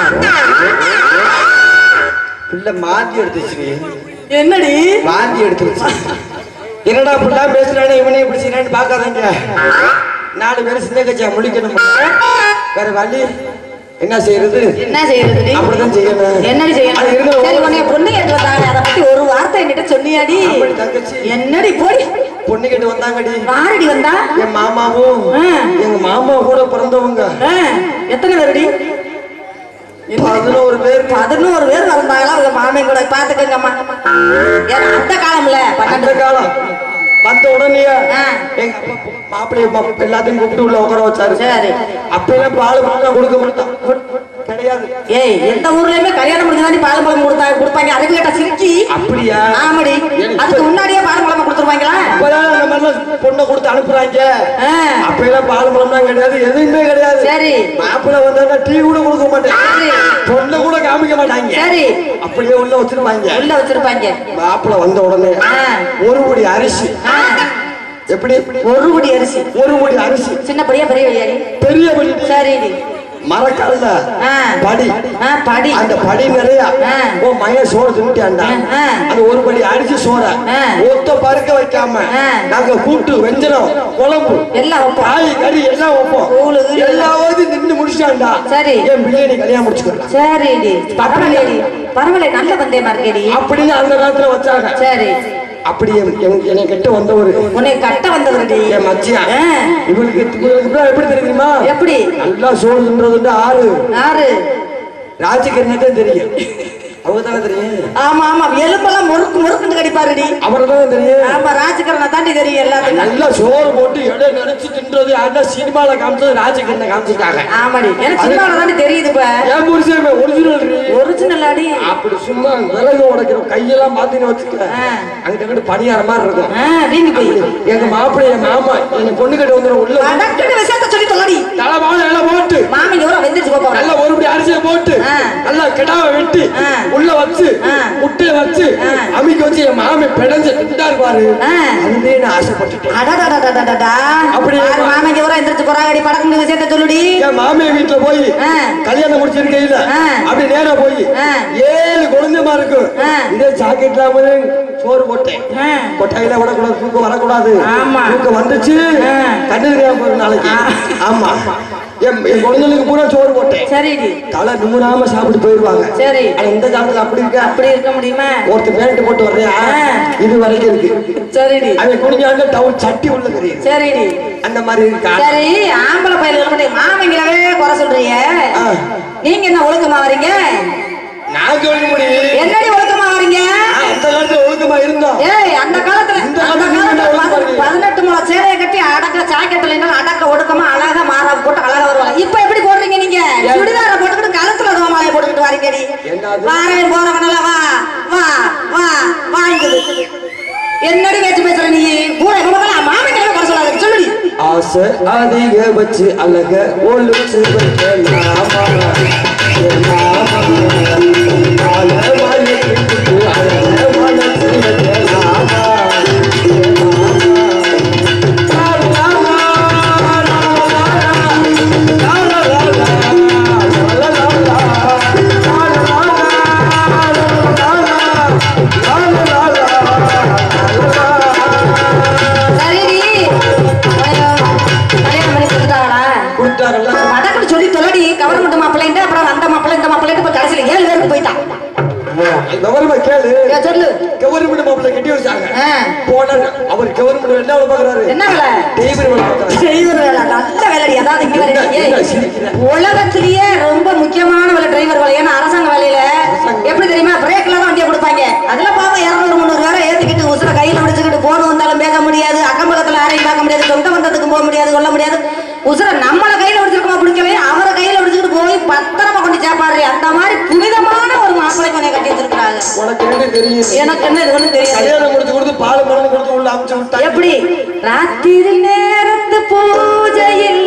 பிள்ளை மாந்தி எடுத்துச்சு என்னடி மாந்தி எடுத்துருச்சு என்னடா பிள்ளை பேசுறானே இவனே இப்படி செய்யறான்னு பார்க்காதீங்க நாலு பேரும் சின்ன கட்சியா முழிக்கணும் வேற வழி என்ன செய்யறது என்ன செய்யறது அப்படிதான் செய்யணும் என்னடி அது செய்யணும் இருக்கிற சரி உன்னைய பொண்ணு கேட்டு வந்தாங்க அதை பத்தி ஒரு வார்த்தை என்கிட்ட சொன்னியாடி அப்படி தங்கச்சி. என்னடி போடி பொண்ணு கேட்டு வந்தாங்கடி யாரடி வந்தா என் மாமாவும் ஆ. எங்க மாமா கூட பிறந்தவங்க ஆ, எத்தனை பேருடி பதினோரு பேர் பதினோரு பேர் வந்தாங்களா அவங்க மாமன் கூட பாத்துக்கங்கம்மா ஏன்னா அந்த காலம்ல அந்த பன்னெண்டு காலம் வந்த உடனே ஆ. எங்க அப்பா மாப்பிள்ளைய மா- எல்லாத்தையும் கூப்பிட்டு உள்ள உட்கார வச்சாரு சரி. அப்ப எல்லாம் பால் பழம் கொடுக்க மாட்டான் கிடையாது ஏய் எந்த ஊர்லயுமே கல்யாணம் முடிஞ்சாடி பால் பழம் கொடுத்தா கொடுப்பாங்க அதுக்கு கேட்ட சிரிக்கி அப்படியா ஆமாடி அதுக்கு முன்னாடியே பால் பழம் கொடுத்துருவாங்களா இப்பதான் அந்த மாதிரிலாம் பொண்ணை கொடுத்து அனுப்புறாங்க ஆ. அப்ப எல்லாம் பால் பழம்லாம் கிடையாது எதுவுமே கிடையாது சரி மாப்பிள்ளை வந்தா டீ கூட கொடுக்க மாட்டேன் சரி. பொண்ணை கூட காமிக்க மாட்டாங்க சரி அப்படியே உள்ள வச்சிருவாங்க உள்ள வச்சிருப்பாங்க மாப்பிள்ளை வந்த உடனே ஆ. ஒரு படி அரிசி ஆ, எப்படி ஒரு குடி அரிசி ஒரு படி அரிசி சின்ன படியா பெரிய படியாடி பெரிய படி சரிடி மரக்கல்ல ஆ. படி ஆ படி அந்த படி நிறைய ஆ. ஓ மய சோறு தின்ட்டாண்டா ஆ. அந்த ஒரு படி அரிசி சோற ஆ. ஒத்த பருக்க வைக்காம ஆ. நாங்க கூட்டு வெஞ்சனம் குழம்பு எல்லாம் வைப்போம். காய் கறி எல்லாம் வைப்போம் கூழு, கீழு. எல்லாவது நின்று முடிச்சாண்டா சரி. என் பிள்ளைய கல்யாணம் முடிச்சுக்கலாம் சரிடி பரவாயில்லையடி பரவாயில்ல நல்ல பந்தயமா இருக்கேடி அப்படின்னு அந்த காலத்துல வச்சாங்க சரி அப்படி என்- என்- என்னை கிட்ட வந்தவரு உன்னை கட்ட வந்தவருடி என் மச்சியான் ஆ, இவளுக்கு இவளுக்கு அப்புறம் எப்படி தெரியுமா எப்படி நல்லா சோறுன்றது ஆறு யாரு ராஜகிரணே தெரியும் அவங்க தானே தெரியும் ஆமா ஆமா எலும்பெல்லாம் முறுக்கு முறுக்குன்னு கடிப்பாருடி அவரை தானே தெரியும் ஆமா ராஜகரனை தாண்டி தெரியும் எல்லாத்துக்கும் நல்லா சோறு போட்டு எடை நினைச்சு தின்றது யாருன்னா சினிமால காமிச்சது ராஜகிரணை காமிச்சிருக்காங்க ஆமாடி எனக்கு சினிமாவில் தாண்டி தெரியுது இப்ப என் புருஷன் ஒரிஜினல் ஒரிஜினல் அடி அப்படி சும்மா விறகு உடைக்கிற கையெல்லாம் மாத்தின்னு வச்சுக்க ஆ. அங்கிட்ட அங்கிட்ட பணியார மாதிரி இருக்கும் ஆ, வீங்கி போய் எங்க மாப்பிள்ளை என் மாமா எங்க பொண்ணு கிட்ட வந்து உள்ள அடக்கடி விஷயத்த சொல்லி தொல்லடி தலை வாழை எல்லாம் போட்டு மாமி எவ்வளவு வெந்திருச்சு போப்பா நல்லா ஒரு படி அரிசியை போட்டு ஆ. நல்லா கிடாவை வெட்டி ஆ. உள்ள வச்சு ஆ. முட்டையை வச்சு ஆ. அமிக்க வச்சு என் மாமி பிணைஞ்சு திட்டாரு பாரு ஆ. அதுவே நான் ஆசைப்பட்டுட்டேன் அடடடடடடடா. அப்படி பாரு, மாமன் எவ்வளவு எந்திரிச்சு போறாங்கடி படக்குன்னு விஷயத்த சொல்லுடி என் மாமியை வீட்டுல போய் ஆ. கல்யாணம் முடிச்சிருக்கையில ஆ. அப்படி நேரா போய் ஆ. ஏழு குழந்தைமா இருக்கும் ஆ. இதே ஜாக்கெட்ல சோறு போட்டேன் ஆ. கொட்டாயில விடக்கூடாது தூக்கம் வரக்கூடாது ஆமா. தூக்கம் வந்துச்சு ஆ. கண்ணு தெரியாம போயிடும் நாளைக்கு ஆமா என் என் குழந்தைகளுக்கு பூரா சோறு போட்டேன் சரிடி தலை நிமிராம சாப்பிட்டு போயிடுவாங்க சரி. ஆனா இந்த காலத்துல அப்படி இருக்க அப்படி இருக்க முடியுமா ஒருத்தர் பேண்ட் போட்டு வர்றியா ஆ. இது வரைக்கும் இருக்கு சரிடி அவன் குடிஞ்சாங்க டவுன் சட்டி உள்ள தெரியுது சரிடி அந்த மாதிரி இருக்கா சரி ஆம்பளை பையல மட்டும் மாமங்களவே குறை சொல்றீங்க ஆ. நீங்க என்ன ஒழுக்கமா வரீங்க நான் சொல்ல முடியும் என்னடி ஒழுக்கமா வரீங்க அந்த காலத்துல ஒழுக்கமா இருந்தோம் ஏய் அந்த காலத்துல இந்த அந்த காலத்துல காலத்துல நீங்க பதி- ஒழுக்கமா பதினெட்டு முளை சேலையை கட்டி அடக்க சாக்கெட்டுல இருந்தாலும் அடக்க ஒடுக்கமா அழகா மாறா போட்டு அழகா வருவாங்க இப்ப எப்படி போடுறீங்க நீங்க சுடிதார போட்டுக்கிட்டு கழுத்துல அதுவா மாலையை போட்டுக்கிட்டு வரீங்கடி என்னது? வாரேன் போறவனெல்லாம் வா வா வா வாங்குது என்னடி பேச்சு பேசுற நீ கூட இவங்கெல்லாம் மாமன் குறை சொல்லாத சொல்லுடி ஆசை அதிக வச்சு அழக ஒழிச்சு வைக்கலாமா மாலை மயக்கிட்டு அழக மனசு வைக்கலாமா சரிடி கல்யாணம் கல்யாணம் பண்ணி கொடுத்தாங்களா கொடுத்தாங்கல்ல வடக்குன்னு சொல்லி தொலடி கவர்மெண்ட் மாப்பிள்ளைன்ட்டு அப்புறம் அந்த மாப்பிள்ளை இந்த மாப்பிள்ளைன்ட்டு இப்போ கடைசியில் ஏழு பேருக்கு போயிட்டான் விவரமா கேளு ஏன் சொல்லு கவர்மெண்ட் மாப்பிள்ளை கட்டி வச்சாங்க ஆ. போன அவர் கவர்மெண்ட் என்ன வேலை பாக்குறாரு என்ன வேலை டிரைவர் வேலை பாக்குறாரு டிரைவர் வேலை நல்ல வேலைடி அதாவது இங்க வேலை என்ன, ஏய், என்ன சிரிக்கிற? உலகத்திலேயே ரொம்ப முக்கியமான வேலை டிரைவர் வேலை ஏன்னா அரசாங்க வேலையில எப்படி தெரியுமா பிரேக்ல தான் வண்டியை கொடுப்பாங்க அதுல பாவம் இருநூறு முந்நூறு வேலை ஏத்திக்கிட்டு உசுர கையில முடிச்சுக்கிட்டு போன் வந்தாலும் பேச முடியாது அக்கம் பக்கத்துல யாரையும் பார்க்க முடியாது சொந்த பந்தத்துக்கு போக முடியாது கொள்ள முடியாது உசுர நம்மள கையில முடிச்சிருக்கோமா பிடிக்கவே அவரை கையில முடிச்சுக்கிட்டு போய் பத்திரமா கொண்டு சேர்ப்பாரு அந்த மாதிரி புனிதமான ஒரு மாப்பிள்ளை கொண்டை கட்டி வச்சிருக்காங்க உனக்கு என்ன தெரியும் எனக்கு என்ன இது ஒண்ணும் தெரியாது கல்யாணம் முடிச்சு கொடுத்து பால் மருந்து கொடுத்து உள்ள அமுச்சு விட்டாங்க எப்படி ராத்திரி நேரத்து பூஜையில்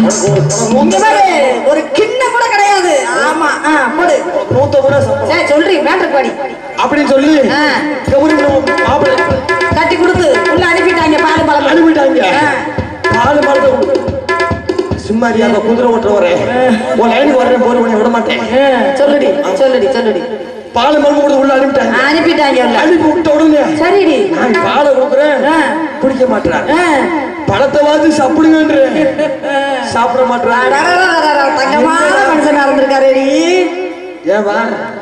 இங்க பாரு ஒரு கிண்ண கூட கிடையாது ஆமா ஆ போடு நூத்த கூட சம்பளம் சரி சொல்றீ மேட்ருக்கு பாடி அப்படின்னு சொல்லி ஆ. கௌரி மாப்பிள்ளை கட்டி கொடுத்து உள்ள அனுப்பிட்டாங்க பால் பழம் அனுப்பிட்டாங்க ஆ. பால் மரத்தை சும்மா நீ அந்த குதிரை ஓட்டுறவரே உன் லைனுக்கு வரேன் போர் பண்ணி விட மாட்டேன் ஆ, சொல்லுடி சொல்லுடி சொல்லுடி பால் மருந்து கொடுத்து உள்ள அனுப்பிட்டாங்க அனுப்பிட்டாங்க உள்ள அனுப்பி விட்ட உடனே சரிடி நான் பாலை கொடுக்குறேன் ஆ. குடிக்க மாட்டேறான் ஆ. பழத்தை பார்த்து சாப்பிடுங்கன்ற சாப்பிட மாட்டேறான் அடடடடடட, தங்கமான மனுஷனா இருந்திருக்காருடி ஏவா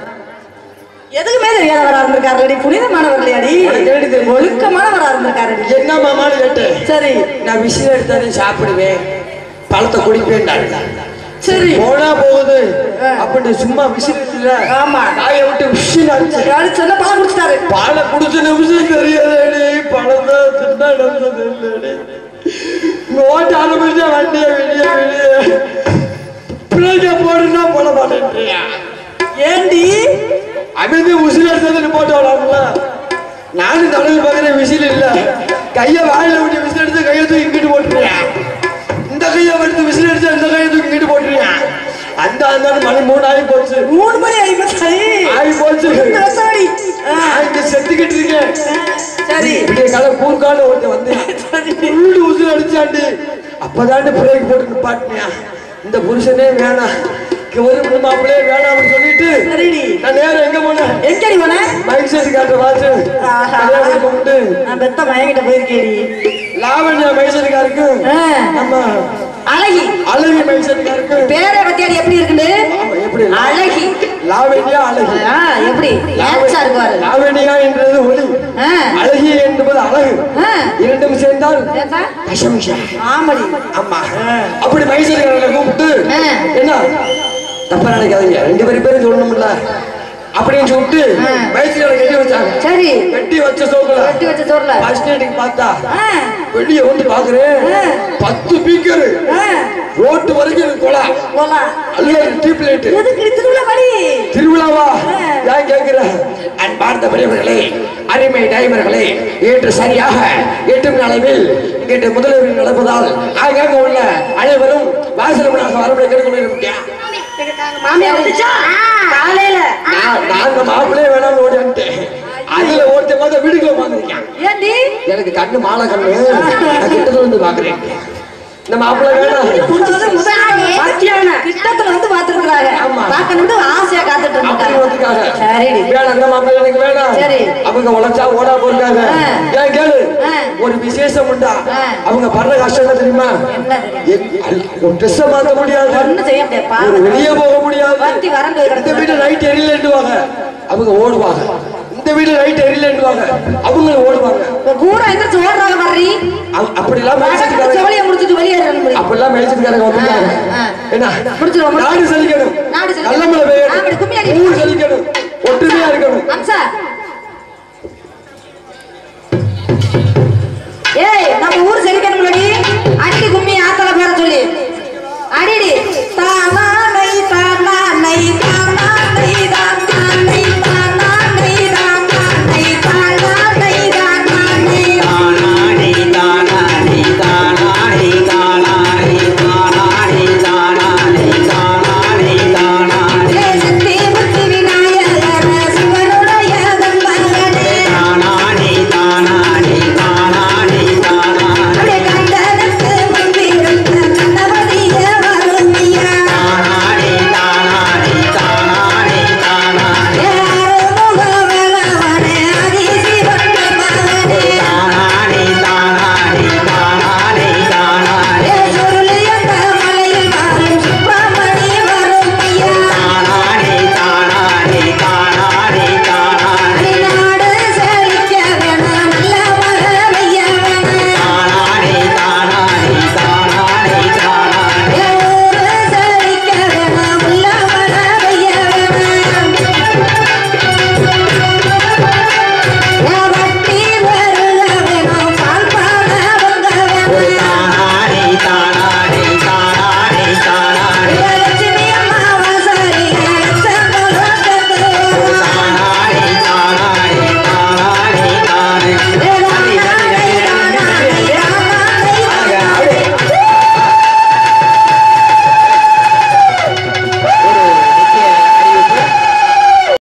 எதுக்குமே தெரியாதவரா இருந்திருக்காருடி புனிதமானவர் இல்லையாடி உனக்கு எப்படி தெரியும்? ஒழுக்கமானவரா இருந்திருக்காருடி என்ன மாமான்னு கேட்டேன் சரி நான் விசில் எடுத்தாலே சாப்பிடுவேன் பழத்தை குடிப்பேன்டாங்க சரி போனா போகுது அப்படின்னு சும்மா விசில் ஆமா. காய விட்டு விசில் அடிச்சு யாரு சொன்ன பால் குடிச்சிட்டாரு பாலை குடிச்ச நிமிஷம் தெரியாதடி பழத்தை தின்னா நடந்தது இல்லடி இங்க ஓட்ட ஆரம்பிச்சா வண்டிய வெளிய வெளிய பிள்ளைங்க போடுன்னா போட மாட்டேன்றியா ஏண்டி அமைதி உசில் எடுத்தது போட்டு விடாமல நானும் தலைவர் பார்க்குறேன் விசில் இல்ல கையை வாயில விட்டு விசில் எடுத்து கையை தூக்கி இங்கிட்டு போட்டுறியா இந்த கையை எடுத்து விசில் எடுத்து இந்த கையை தூக்கி இங்கிட்டு போட்டுறியா அந்த அந்த மணி மூணு ஆகி போச்சு மூணு மணி ஐம்பத்தி ஆகி போச்சு இந்த வருஷம்டி. ஆ, நான் இங்க செத்துக்கிட்டு இருக்கேன் சரி இப்படியே கலை கூர்க்கால ஒருத்தன் வந்து வீடு உசுறு அடிச்சாண்டி அப்பதாண்டி பிரேக் போட்டு நிப்பாட்டினியா இந்த புருஷனே வேணாம் இங்க ஒரு மாப்பிள்ளையே வேணாம் அப்படின்னு சொல்லிட்டு சரிடி நான் நேரம் எங்க போனேன் எங்கடி போன மைக் செட் காட்டுற பார்த்து ஆஹா. கல்யாணம் பண்ணிட்டு நான் பெத்த மயங்கிட்ட போயிருக்கேடி லாவண்யா மைசூருக்காருக்கு ஆ, நம்ம அழகி அழகி மைசூருக்காருக்கு பேரை பத்தியாடி எப்படி இருக்குன்னு எப்படி அழகி லாவண்யா அழகி ஆ, எப்படி ஏச்சா இருக்குவாரு லாவண்யா என்றது ஒளி ஆ, அழகி என்பது அழகு ஆ. இரண்டும் சேர்ந்தால் ஏத்தா? கசமிஷா ஆமாடி ஆமா அப்படி மைசூருக்காரங்களை கூப்பிட்டு ஆ. என்ன தப்பா நினைக்காதீங்க ரெண்டு பேரும் பேரும் சொல்லணும்ல அப்படின்னு சொல்லிட்டு ஆ. மைசூரை கட்டி வச்சாங்க சரி கட்டி வச்ச சோக்குல வெட்டி வச்ச சோறுல ஃபர்ஸ்ட் நைட்டுக்கு பார்த்தா ஆ, வெளியே வந்து பாக்குறேன் ஆ. பத்து பீக்கரு ஆ, ரோட்டு வரைக்கும் இருக்கு கொலா போலாம் அல்ல டீப் லைட் எதுக்கு திருவிழா படி திருவிழாவா ஏன் கேட்கிற அன்பார்ந்த பெரியவர்களே அருமை டைவர்களே இன்று சரியாக எட்டு அளவில் இன்று முதல்வர் நடப்பதால் ஆங்காங்க உள்ள அனைவரும் வாசலமனாக வரமுறை கேட்டுக்கொண்டிருக்கியா மாமியார் வந்துச்சா காலையில நான் நான் அந்த மாப்பிள்ளையே வேணாம்னு ஓடி வந்துட்டேன் அதுல ஒருத்த பார்த்த வீடுக்குள்ள உட்காந்துருக்கேன் ஏண்டி எனக்கு கண்ணு மாலை கண்ணு நான் கிட்டத்துல வந்து பாக்குறேன் இந்த மாப்பிள்ளை வேணாம் புடிச்சது முதல்ல மத்தியான கிட்டத்துல வந்து பாத்துருக்காங்க ஆமா. பாக்கணும்னு ஆசையா காத்துட்டு அப்படி இருந்தாங்க வந்துருக்காங்க சரிடி வேணாம் இந்த மாப்பிள்ளை எனக்கு வேணாம் சரி. அவங்க உழைச்சா ஓடா போயிருக்காங்க ஆ. ஏன் கேளு ஆ. ஒரு விசேஷம் உண்டா ஆ. அவங்க படுற கஷ்டம் என்ன தெரியுமா என்ன தெரியும்? என்- ஒரு ட்ரெஸ் மாத்த முடியாது ஒண்ணும் செய்ய முடியாது ஒரு பாவம் வெளியே போக முடியாது வத்தி வறண்டு இந்த கிடக்கு வீட்டு லைட் எரியலன்னுவாங்க அவங்க ஓடுவாங்க இந்த வீட்டு லைட் எரியலன்னுவாங்க அவங்க ஓடுவாங்க இப்ப பூரா எந்திரிச்சு ஓடுறாங்க பாரு அ- அப்படிலாம் வடக்கு மேய்ச்சல்காரங்க செவலியை முடிச்சிட்டு வெளியேறணும் அப்படிலாம் மேய்ச்சல்காரங்க வந்துட்டாங்க ஆ, ஆ. என்ன முடிச்சிருவோம், முடிச்சிருவோம். நாடு செழிக்கணும் நாடு செழிக்கணும். நல்ல மழை ஆமாடி, கும்மி அடி. பெய்யணும் ஊர் செழிக்கணும் ஒற்றுமையா இருக்கணும் அம்சா ஏய் நம்ம ஊர் செழிக்கணும்லடி அடி கும்மி ஆத்தல பேர சொல்லி அடிடி தானா